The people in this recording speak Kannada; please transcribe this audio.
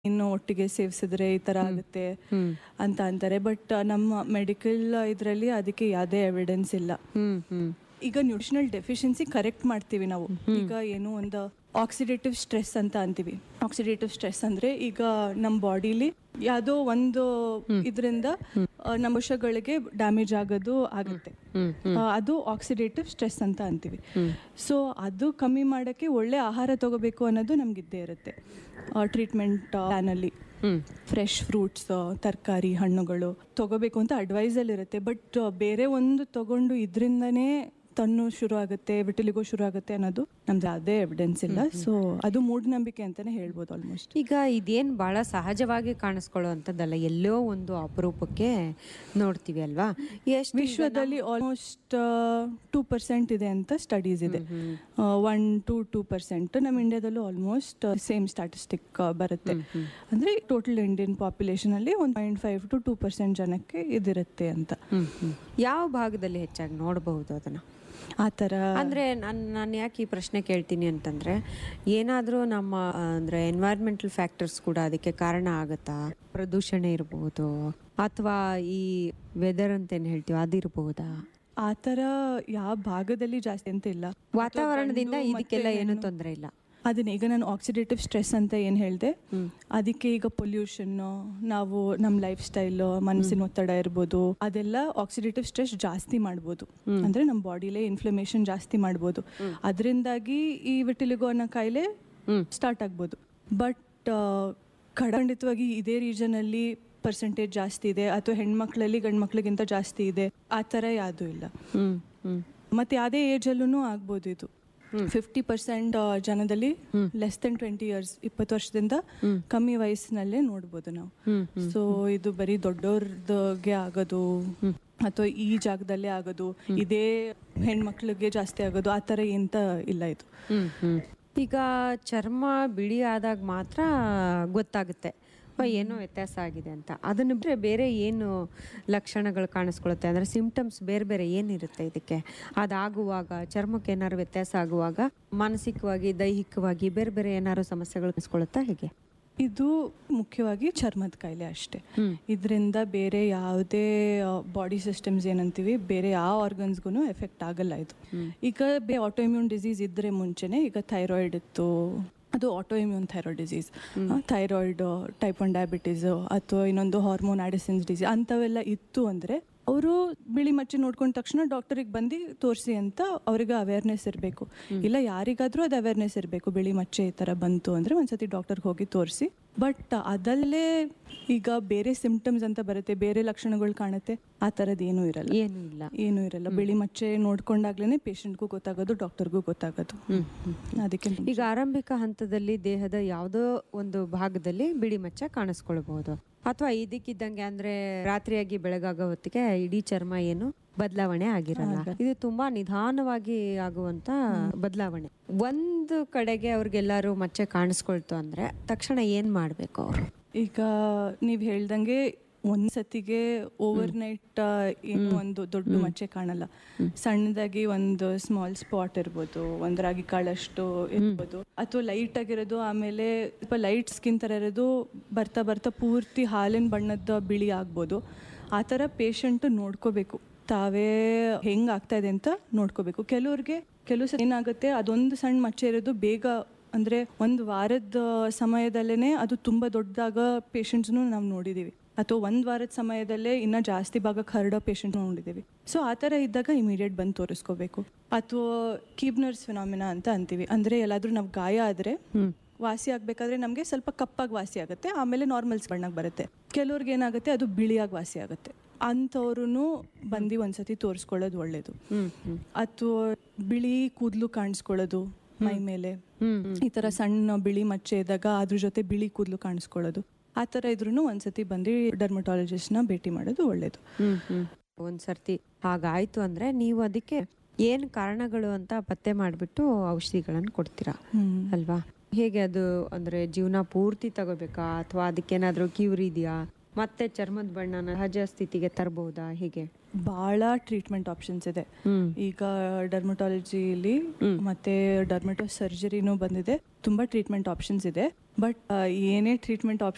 ಇನ್ನು ಒಟ್ಟಿಗೆ ಸೇವಿಸಿದ್ರೆ ಈ ತರ ಆಗುತ್ತೆ ಅಂತ ಅಂತಾರೆ ಬಟ್ ನಮ್ಮ ಮೆಡಿಕಲ್ ಇದರಲ್ಲಿ ಅದಕ್ಕೆ ಯಾವುದೇ ಎವಿಡೆನ್ಸ್ ಇಲ್ಲ ಹ್ಮ್ ಹ್ಮ್ ಈಗ ನ್ಯೂಟ್ರಿಷನಲ್ ಡೆಫಿಷಿಯನ್ಸಿ ಕರೆಕ್ಟ್ ಮಾಡ್ತೀವಿ ನಾವು ಈಗ ಏನು ಒಂದು ಆಕ್ಸಿಡೇಟಿವ್ ಸ್ಟ್ರೆಸ್ ಅಂತ ಅಂತೀವಿ ಆಕ್ಸಿಡೇಟಿವ್ ಸ್ಟ್ರೆಸ್ ಅಂದ್ರೆ ಈಗ ನಮ್ಮ ಬಾಡಿಲಿ ಯಾವುದೋ ಒಂದು ಇದರಿಂದ ನಮ್ಮ ಕೋಶಗಳಿಗೆ ಡ್ಯಾಮೇಜ್ ಆಗೋದು ಆಗುತ್ತೆ ಆ, ಅದು ಆಕ್ಸಿಡೇಟಿವ್ ಸ್ಟ್ರೆಸ್ ಅಂತ ಅಂತೀವಿ ಸೊ ಅದು ಕಮ್ಮಿ ಮಾಡೋಕ್ಕೆ ಒಳ್ಳೆ ಆಹಾರ ತಗೋಬೇಕು ಅನ್ನೋದು ನಮ್ಗೆ ಇದ್ದೇ ಇರುತ್ತೆ ಟ್ರೀಟ್ಮೆಂಟ್ ಪ್ಲಾನಲ್ಲಿ ಫ್ರೆಶ್ ಫ್ರೂಟ್ಸ್ ತರಕಾರಿ ಹಣ್ಣುಗಳು ತಗೋಬೇಕು ಅಂತ ಅಡ್ವೈಸಲ್ಲಿ ಇರುತ್ತೆ ಬಟ್ ಬೇರೆ ಒಂದು ತಗೊಂಡು ಇದರಿಂದನೇ ತನ್ನು ಶುರು ಆಗುತ್ತೆ ವಿಟಿಲಿಗೋ ಶುರು ಆಗುತ್ತೆ ಅನ್ನೋದು ನಮ್ದು ಯಾವುದೇ ಎವಿಡೆನ್ಸ್ ಇಲ್ಲ ಸೊ ಅದು ಮೂಢನಂಬಿಕೆ ಅಂತಾನೆ ಹೇಳ್ಬೋದು ಆಲ್ಮೋಸ್ಟ್ ಈಗ ಇದೇನ್ ಬಹಳ ಸಹಜವಾಗಿ ಕಾಣಿಸ್ಕೊಳ್ಳುವಂಥದ್ದಲ್ಲ ಎಲ್ಲೋ ಒಂದು ಅಪರೂಪಕ್ಕೆ ನೋಡ್ತೀವಿ ಅಲ್ವಾ ಎಷ್ಟು ವಿಶ್ವದಲ್ಲಿ ಆಲ್ಮೋಸ್ಟ್ ಟೂ ಪರ್ಸೆಂಟ್ ಇದೆ ಅಂತ ಸ್ಟಡೀಸ್ ಇದೆ ಒನ್ ಟು ಟೂ ಪರ್ಸೆಂಟ್ ನಮ್ಮ ಇಂಡಿಯಾದಲ್ಲೂ ಆಲ್ಮೋಸ್ಟ್ ಸೇಮ್ ಸ್ಟಾಟಿಸ್ಟಿಕ್ ಬರುತ್ತೆ ಅಂದ್ರೆ ಟೋಟಲ್ ಇಂಡಿಯನ್ ಪಾಪ್ಯುಲೇಷನ್ ಅಲ್ಲಿ one point five to two percent ಜನಕ್ಕೆ ಇದಿರುತ್ತೆ ಅಂತ ಹ್ಮ್, ಹ್ಮ್. ಯಾವ ಭಾಗದಲ್ಲಿ ಹೆಚ್ಚಾಗಿ ನೋಡಬಹುದು ಅದನ್ನ ಆ ಥರ ಅಂದ್ರೆ ನಾನು ನಾನು ಯಾಕೆ ಈ ಪ್ರಶ್ನೆ ಕೇಳ್ತೀನಿ ಅಂತಂದ್ರೆ ಏನಾದರೂ ನಮ್ಮ ಆ, ಅಂದ್ರೆ ಎನ್ವೈರ್ಮೆಂಟಲ್ ಫ್ಯಾಕ್ಟರ್ಸ್ ಕೂಡ ಅದಕ್ಕೆ ಕಾರಣ ಆಗುತ್ತಾ ಪ್ರದೂಷಣ ಇರಬಹುದು ಅಥವಾ ಈ ವೆದರ್ ಅಂತ ಏನ್ ಹೇಳ್ತೀವಿ ಅದಿರಬಹುದಾ ಆ ಥರ ಯಾವ ಭಾಗದಲ್ಲಿ ಜಾಸ್ತಿ ಅಂತ ಇಲ್ಲ ವಾತಾವರಣದಿಂದ ಗಂಡು ಇದಕ್ಕೆಲ್ಲ ಮತ್ತೆ ಏನು ಹೆಣ್ಣು. ತೊಂದರೆ ಇಲ್ಲ ಅದನ್ನ ಈಗ ನಾನು ಆಕ್ಸಿಡೇಟಿವ್ ಸ್ಟ್ರೆಸ್ ಅಂತ ಏನು ಹೇಳಿದೆ ಅದಕ್ಕೆ ಈಗ ಪೊಲ್ಯೂಷನ್ ನಾವು ನಮ್ಮ ಲೈಫ್ ಸ್ಟೈಲ್ ಮನಸ್ಸಿನ ಒತ್ತಡ ಇರ್ಬೋದು ಅದೆಲ್ಲ ಆಕ್ಸಿಡೇಟಿವ್ ಸ್ಟ್ರೆಸ್ ಜಾಸ್ತಿ ಮಾಡ್ಬೋದು ಅಂದ್ರೆ ನಮ್ಮ ಬಾಡಿಲೇ ಇನ್ಫ್ಲಮೇಷನ್ ಜಾಸ್ತಿ ಮಾಡ್ಬೋದು ಅದರಿಂದಾಗಿ ಈ ವಿಟಿಲಿಗೋ ಅನ್ನೋ ಕಾಯಿಲೆ ಸ್ಟಾರ್ಟ್ ಆಗ್ಬೋದು ಬಟ್ ಖಂಡಿತವಾಗಿ ಇದೇ ರೀಜನ್ ಅಲ್ಲಿ ಪರ್ಸೆಂಟೇಜ್ ಜಾಸ್ತಿ ಇದೆ ಅಥವಾ ಹೆಣ್ಮಕ್ಳಲ್ಲಿ ಗಂಡು ಮಕ್ಳಿಗಿಂತ ಜಾಸ್ತಿ ಇದೆ ಆ ಥರ ಯಾವುದೂ ಇಲ್ಲ ಹ್ಮ್ ಹ್ಮ್ ಮತ್ತೆ ಯಾವುದೇ ಏಜ್ ಅಲ್ಲೂ ಆಗ್ಬೋದು ಇದು ಫಿಫ್ಟಿ ಪರ್ಸೆಂಟ್ ಜನದಲ್ಲಿ ಲೆಸ್ ದೆನ್ ಟ್ವೆಂಟಿ ಇಯರ್ಸ್ ಇಪ್ಪತ್ತು ವರ್ಷದಿಂದ ಕಮ್ಮಿ ವಯಸ್ಸಿನಲ್ಲೇ ನೋಡ್ಬೋದು ನಾವು ಸೊ ಇದು ಬರೀ ದೊಡ್ಡವ್ರದ್ಗೆ ಆಗೋದು ಅಥವಾ ಈ ಜಾಗದಲ್ಲೇ ಆಗೋದು ಇದೇ ಹೆಣ್ಮಕ್ಳಿಗೆ ಜಾಸ್ತಿ ಆಗೋದು ಆ ಥರ ಎಂತ ಇಲ್ಲ ಇದು ಹ್ಮ್ ಹ್ಮ್ ಈಗ ಚರ್ಮ ಬಿಳಿ ಆದಾಗ ಮಾತ್ರ ಗೊತ್ತಾಗುತ್ತೆ ಓ, ಏನೋ ವ್ಯತ್ಯಾಸ ಆಗಿದೆ ಅಂತ ಅದನ್ನ ಬಿಟ್ಟರೆ ಬೇರೆ ಏನು ಲಕ್ಷಣಗಳು ಕಾಣಿಸ್ಕೊಳುತ್ತೆ ಅಂದ್ರೆ ಸಿಂಪ್ಟಮ್ಸ್ ಬೇರೆ ಬೇರೆ ಏನಿರುತ್ತೆ ಇದಕ್ಕೆ ಅದಾಗುವಾಗ ಚರ್ಮಕ್ಕೆ ಏನಾದ್ರು ವ್ಯತ್ಯಾಸ ಆಗುವಾಗ ಮಾನಸಿಕವಾಗಿ ದೈಹಿಕವಾಗಿ ಬೇರೆ ಬೇರೆ ಏನಾದ್ರು ಸಮಸ್ಯೆಗಳು ಕಾಣಿಸ್ಕೊಳುತ್ತಾ ಹೇಗೆ ಇದು ಮುಖ್ಯವಾಗಿ ಚರ್ಮದ ಕಾಯಿಲೆ ಅಷ್ಟೇ ಇದರಿಂದ ಬೇರೆ ಯಾವುದೇ ಬಾಡಿ ಸಿಸ್ಟಮ್ಸ್ ಏನಂತೀವಿ ಬೇರೆ ಯಾವ ಆರ್ಗನ್ಸ್ಗೂ ಎಫೆಕ್ಟ್ ಆಗಲ್ಲ ಇದು ಈಗ ಬೇ ಆಟೋಇಮ್ಯೂನ್ ಡಿಸೀಸ್ ಇದ್ರೆ ಮುಂಚೆನೆ ಈಗ ಥೈರಾಯ್ಡ್ ಇತ್ತು ಅದು autoimmune thyroid disease thyroid type one diabetes ಅಥವಾ ಇನ್ನೊಂದು ಹಾರ್ಮೋನ್ ಆಡಿಸಿನ್ಸ್ ಡಿಸೀಸ್ ಅಂಥವೆಲ್ಲ ಇತ್ತು ಅಂದರೆ ಅವರು ಬಿಳಿ ಮಚ್ಚೆ ನೋಡ್ಕೊಂಡ ತಕ್ಷಣ ಡಾಕ್ಟರಿಗೆ ಬಂದು ತೋರಿಸಿ ಅಂತ ಅವ್ರಿಗೆ ಅವೇರ್ನೆಸ್ ಇರಬೇಕು ಇಲ್ಲ ಯಾರಿಗಾದ್ರೂ ಅದು ಅವೇರ್ನೆಸ್ ಇರಬೇಕು ಬಿಳಿ ಮಚ್ಚೆ ಈ ಥರ ಬಂತು ಅಂದರೆ ಒಂದ್ಸತಿ ಡಾಕ್ಟರ್ಗೆ ಹೋಗಿ ತೋರಿಸಿ ಬಟ್ ಅದಲ್ಲೇ ಈಗ ಬೇರೆ ಸಿಂಪ್ಟಮ್ಸ್ ಅಂತ ಬರುತ್ತೆ ಬೇರೆ ಲಕ್ಷಣಗಳು ಕಾಣುತ್ತೆ ಆ ಥರದ್ದು ಏನೂ ಇರಲ್ಲ ಏನು ಇಲ್ಲ ಏನೂ ಇರಲ್ಲ ಬಿಳಿ ಮಚ್ಚೆ ನೋಡ್ಕೊಂಡಾಗ್ಲೇ ಪೇಷಂಟ್ಗೂ ಗೊತ್ತಾಗೋದು ಡಾಕ್ಟರ್ಗೂ ಗೊತ್ತಾಗೋದು ಅದಕ್ಕೆ ಈಗ ಆರಂಭಿಕ ಹಂತದಲ್ಲಿ ದೇಹದ ಯಾವುದೋ ಒಂದು ಭಾಗದಲ್ಲಿ ಬಿಳಿ ಮಚ್ಚ ಕಾಣಿಸ್ಕೊಳ್ಬಹುದು ಅಥವಾ ಇದಕ್ಕಿದ್ದಂಗೆ ಅಂದ್ರೆ ರಾತ್ರಿಯಾಗಿ ಬೆಳಗಾಗೋ ಹೊತ್ತಿಗೆ ಇಡೀ ಚರ್ಮ ಏನು ಬದಲಾವಣೆ ಆಗಿರಲ್ಲ ಇದು ತುಂಬಾ ನಿಧಾನವಾಗಿ ಆಗುವಂತ ಬದಲಾವಣೆ ಒಂದು ಕಡೆಗೆ ಅವ್ರಿಗೆಲ್ಲಾರು ಮಚ್ಚೆ ಕಾಣಿಸ್ಕೊಳ್ತು ಅಂದ್ರೆ ತಕ್ಷಣ ಏನ್ ಮಾಡ್ಬೇಕು ಅವ್ರು ಈಗ ನೀವು ಹೇಳ್ದಂಗೆ ಒಂದ್ ಸತಿಗೆ ಓವರ್ ನೈಟ್ ಏನು ಒಂದು ದೊಡ್ಡ ಮಚ್ಚೆ ಕಾಣಲ್ಲ ಸಣ್ಣದಾಗಿ ಒಂದು ಸ್ಮಾಲ್ ಸ್ಪಾಟ್ ಇರ್ಬೋದು ಒಂದ್ ರಾಗಿ ಕಾಳಷ್ಟು ಇರ್ಬೋದು ಅಥವಾ ಲೈಟ್ ಆಗಿರೋದು ಆಮೇಲೆ ಸ್ವಲ್ಪ ಲೈಟ್ ಸ್ಕಿನ್ ತರ ಇರೋದು ಬರ್ತಾ ಬರ್ತಾ ಪೂರ್ತಿ ಹಾಲಿನ ಬಣ್ಣದ ಬಿಳಿ ಆಗ್ಬೋದು ಆ ಥರ ಪೇಷಂಟ್ ನೋಡ್ಕೋಬೇಕು ತಾವೇ ಹೆಂಗ್ ಆಗ್ತಾ ಇದೆ ಅಂತ ನೋಡ್ಕೋಬೇಕು ಕೆಲವ್ರಿಗೆ ಕೆಲವು ಸಲ ಏನಾಗುತ್ತೆ ಅದೊಂದು ಸಣ್ಣ ಮಚ್ಚೆ ಇರೋದು ಬೇಗ ಅಂದ್ರೆ ಒಂದು ವಾರದ ಸಮಯದಲ್ಲೇ ಅದು ತುಂಬಾ ದೊಡ್ಡದಾಗ ಪೇಷಂಟ್ಸ್ನು ನಾವು ನೋಡಿದೀವಿ ಅಥವಾ ಒಂದ್ ವಾರದ ಸಮಯದಲ್ಲೇ ಇನ್ನ ಜಾಸ್ತಿ ಭಾಗಕ್ಕೆ ಹರಡೋ ಪೇಷಂಟ್ ನೋಡಿದೀವಿ ಸೊ ಆ ಥರ ಇದ್ದಾಗ ಇಮಿಡಿಯೇಟ್ ಬಂದು ತೋರಿಸ್ಕೋಬೇಕು ಅಥವಾ ಕೀಬ್ನರ್ಸ್ ಫಿನಾಮಿನಾ ಅಂತ ಅಂತೀವಿ ಅಂದ್ರೆ ಎಲ್ಲಾದ್ರೂ ನಾವು ಗಾಯ ಆದ್ರೆ ವಾಸಿ ಆಗ್ಬೇಕಾದ್ರೆ ನಮಗೆ ಸ್ವಲ್ಪ ಕಪ್ಪಾಗಿ ವಾಸಿ ಆಗುತ್ತೆ ಆಮೇಲೆ ನಾರ್ಮಲ್ಸ್ ಬಣ್ಣಕ್ಕೆ ಬರುತ್ತೆ ಕೆಲವ್ರಿಗೆ ಏನಾಗುತ್ತೆ ಅದು ಬಿಳಿಯಾಗಿ ವಾಸಿ ಆಗುತ್ತೆ ಅಂಥವ್ರು ಬಂದು ಒಂದ್ಸತಿ ತೋರಿಸ್ಕೊಳ್ಳೋದು ಒಳ್ಳೇದು ಅಥವಾ ಬಿಳಿ ಕೂದಲು ಕಾಣಿಸ್ಕೊಳ್ಳೋದು ಮೈ ಮೇಲೆ ಈ ತರ ಸಣ್ಣ ಬಿಳಿ ಮಚ್ಚೆ ಇದ್ದಾಗ ಅದ್ರ ಜೊತೆ ಬಿಳಿ ಕೂದಲು ಕಾಣಿಸ್ಕೊಳ್ಳೋದು ಆ ಥರ ಇದ್ರೂ ಒಂದ್ಸತಿ ಬಂದು ಡರ್ಮಟಾಲಜಿಸ್ಟ್ನ ಭೇಟಿ ಮಾಡೋದು ಒಳ್ಳೇದು ಹ್ಮ್ ಹ್ಮ್ ಒಂದ್ ಸರ್ತಿ ಹಾಗಾಯ್ತು ಅಂದ್ರೆ ನೀವು ಅದಕ್ಕೆ ಏನ್ ಕಾರಣಗಳು ಅಂತ ಪತ್ತೆ ಮಾಡ್ಬಿಟ್ಟು ಔಷಧಿಗಳನ್ನ ಕೊಡ್ತೀರಾ ಹ್ಮ್. ಅಲ್ವಾ ಹೇಗೆ ಅದು ಅಂದ್ರೆ ಜೀವನ ಪೂರ್ತಿ ತಗೋಬೇಕಾ ಅಥವಾ ಅದಕ್ಕೇನಾದ್ರೂ ಕ್ಯೂರ್ ಇದೆಯಾ ಮತ್ತೆ ಚರ್ಮದ ಬಣ್ಣನ ಸಹಜ ಸ್ಥಿತಿಗೆ ತರಬಹುದಾ ಹೇಗೆ ಭಾಳ ಟ್ರೀಟ್ಮೆಂಟ್ ಆಪ್ಷನ್ಸ್ ಇದೆ ಈಗ ಡರ್ಮಟಾಲಜಿಲಿ ಮತ್ತೆ ಡರ್ಮಟೋ ಸರ್ಜರಿನೂ ಬಂದಿದೆ ತುಂಬಾ ಟ್ರೀಟ್ಮೆಂಟ್ ಆಪ್ಷನ್ಸ್ ಇದೆ ಬಟ್ ಏನೇ ಟ್ರೀಟ್ಮೆಂಟ್ ಆಪ್ಷನ್